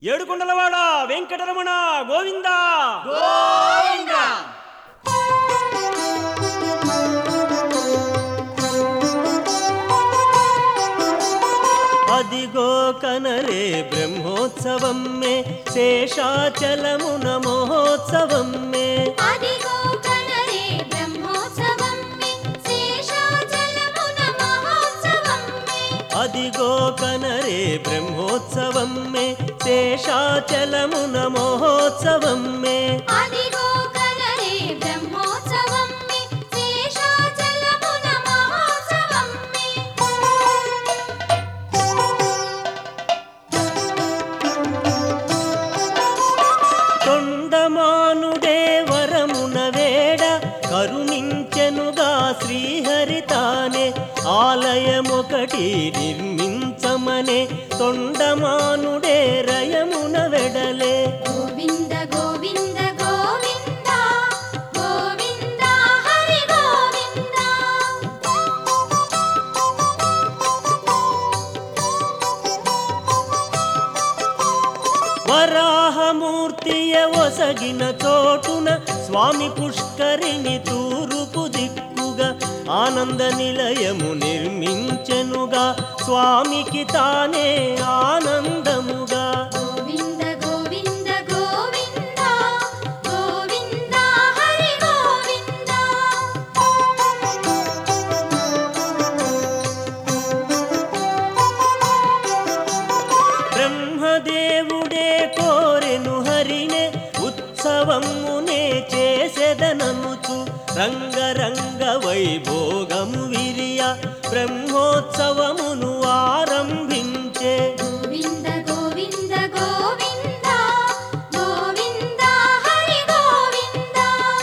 ఏడుకొండలవాడ వెంకటరమణ గోవింద అదిగో కనరే బ్రహ్మోత్సవం మే శేషాచలమున మహోత్సవం మే అదిగో కనరే బ్రహ్మోత్సవం మే శేషాచలమున మహోత్సవం మే అదిగో కనరే బ్రహ్మోత్సవం మే శేషాచలమున మహోత్సవం మే అదిగో కనరే బ్రహ్మోత్సవం మే శేషాచలమున మహోత్సవం మే తొండమానుడే వరమున వేడ కరుణించెనుగా శ్రీహరితానే ఆలయమొకటి నిర్మించమనే తొండమానుడే రయమున వెడలే గోవింద గోవింద గోవింద గోవింద హరి గోవింద వరాహమూర్తియ ఒసగిన చోటున స్వామి పుష్కరిణి తూరుపు దిక్కుగా ఆనంద నిలయము నిర్మించెనుగా స్వామికి తానే ఆనందముగా గోవింద గోవింద గోవింద గోవింద హరి గోవింద బ్రహ్మదేవుడే కోరెను హరినే ఉత్సవమునే చేసెదననుచు రంగరంగ వైభోగము విరియ బ్రహ్మోత్సవమును ఆరంభించే గోవింద గోవింద గోవింద గోవింద హరి గోవింద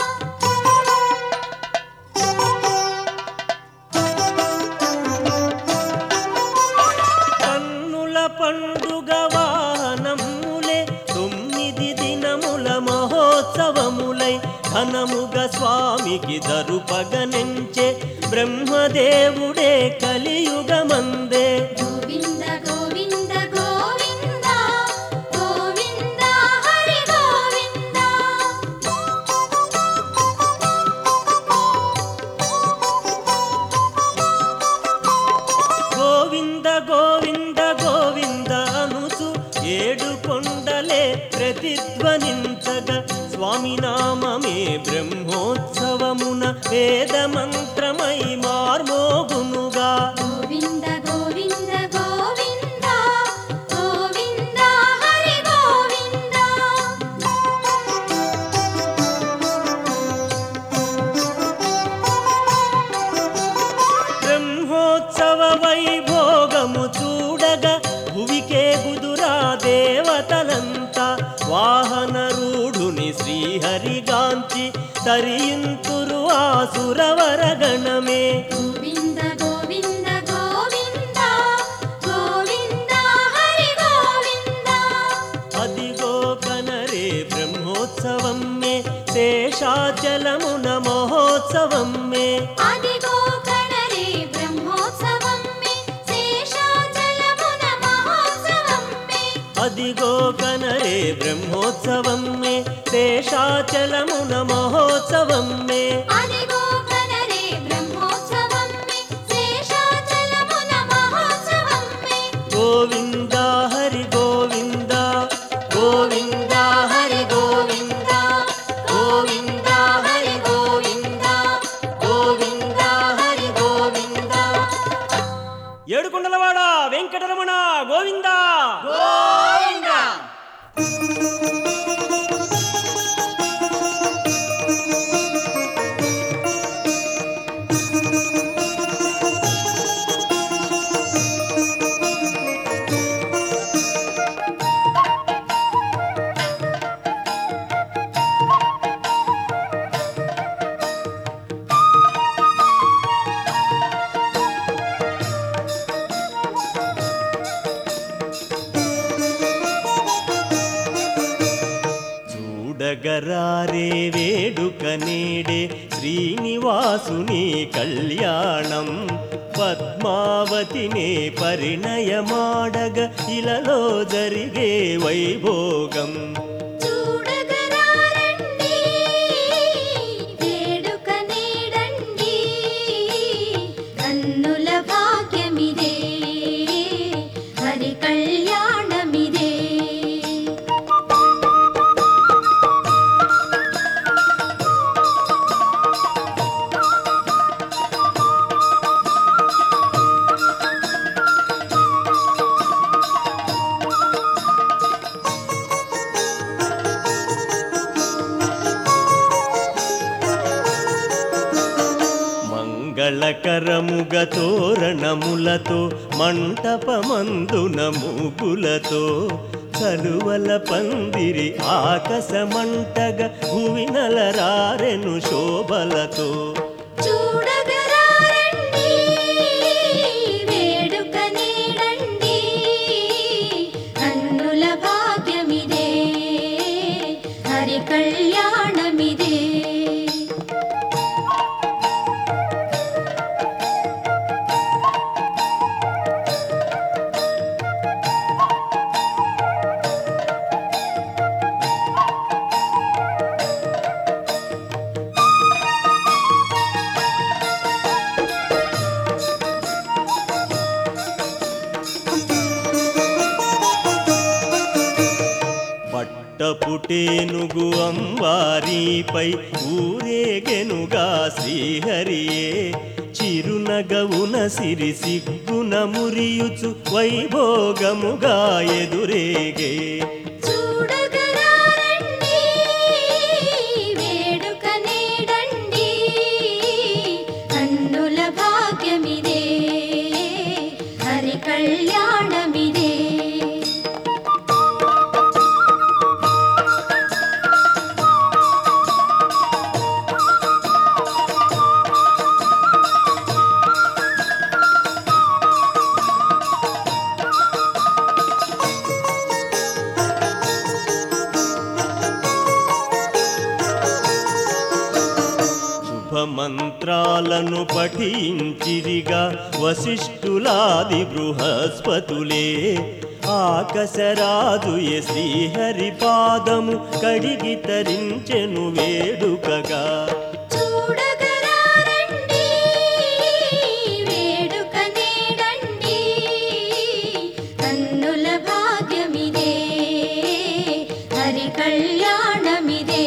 కన్నుల పండుగ వాహనములే తొమ్మిది దినముల మహోత్సవములై ఘనముగ స్వామికి దరుపగనెంచే బ్రహ్మదేవుడే కలియుగమందే గోవింద గోవింద గోవింద గోవింద హరి గోవింద గోవింద గోవింద గోవింద అనుచు ఏడు కొండలే ప్రతిధ్వనించగా స్వామి నామమే బ్రహ్మోత్సవమున వేద మంత్రమై మార్మోగునుగా గోవింద గోవింద గోవింద గోవింద హరి గోవింద బ్రహ్మోత్సవ వైభోగము చూడగా భువికే గుదురా దేవతలంతా వాహన రూఢుని శ్రీహరిగాంచి తరియింతురు ఆసురవరగణమే గోవింద గోవింద గోవింద గోవింద హరి గోవింద అదిగో కనరే బ్రహ్మోత్సవం మే శేషాచలమున మహోత్సవం మే అదిగో కణరే బ్రహ్మోత్సవం మే శేషాచలమున మహోత్సవం మే అదిగో కనరే బ్రహ్మోత్సవం మే శేషాచలమున మహోత్సవం మే అదిగో కణరే బ్రహ్మోత్సవం మే శేషాచలమున మహోత్సవం మే గోవింద హరి గోవింద గోవింద హరి గోవింద గోవింద హరి గోవింద గోవింద హరి గోవింద ఏడుకొండలవాడ వెంకటరమణ గోవింద గోవింద చూడగరారే వేడుక నేడే శ్రీనివాసుని కళ్యాణం పద్మావతినే పరిణయమాడగ ఇలలో జరిగే వైభోగం చూడగరారండి వేడుక నీడండి కన్నుల భాగ్యమిదే హరి కళ్యాణమిదే మంగళకరముగ తోరణములతో మంటపమందున మూగులతో చలువల పందిరి ఆకసమంటగ భువినల రారెను శోభలతో చూడగరారండి వేడుక నీడండి కన్నుల భాగ్యమిదే హరి కళ్యాణమిదే పట్టపుటేనుగు అంబారీపై ఊరేగెనుగా శ్రీహరియే చిరునగవున సిరి సిగ్గున మురియుచు వైభోగముగా ఎదురేగే చూడగరారండి వేడుక నీడండి కన్నుల భాగ్యమిదే హరి కళ్యాణమిదే శుభమంత్రాలను పఠించిరిగా వశిష్ఠులాది బృహస్పతులే ఆకశరాజు ఎ శ్రీహరి పాదము కడిగి తరించెను వేడుకగా చూడగరారండి వేడుక నీడండి కన్నుల భాగ్యమిదే హరి కళ్యాణమిదే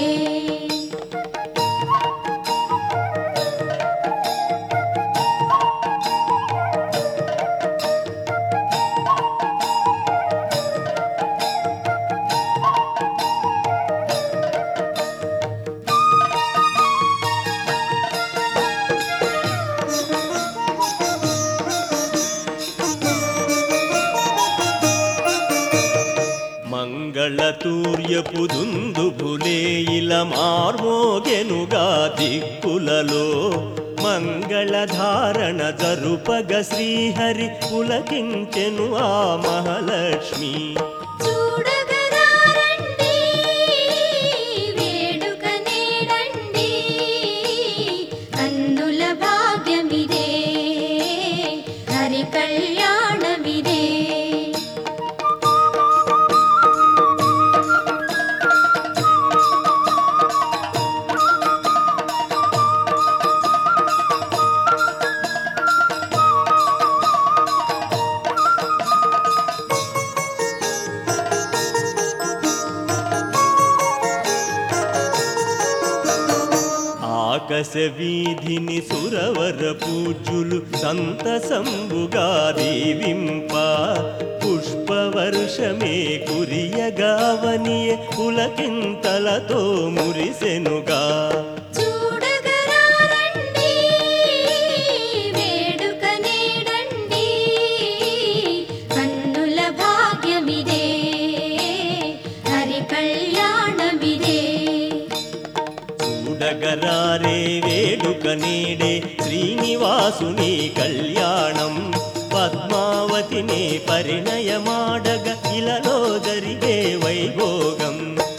మంగళతూర్యపు దుందుభులే ఇల మార్మోగెనుగా దిక్కులలో మంగళధారణ జరుపగ శ్రీహరి పులకించెను ఆ మహాలక్ష్మి చూడగరారండి వేడుక నీడండి కన్నుల భాగ్యమిదే హరి కళ్యాణమిదే ఆకాశ వీధిని సురవర పూజులు సంతసంబుగా దీవింప పుష్పవర్షమే కురియగావనియ పులకింతలతో మురిసెనుగా చూడగరారండి వేడుక నీడండి కన్నుల భాగ్యమిదే హరి కళ్యాణమిదే చూడగరారే వేడుక నేడే శ్రీనివాసుని కళ్యాణం పద్మావతిని పరిణయమాడగ ఇలలో జరిగే వైభోగం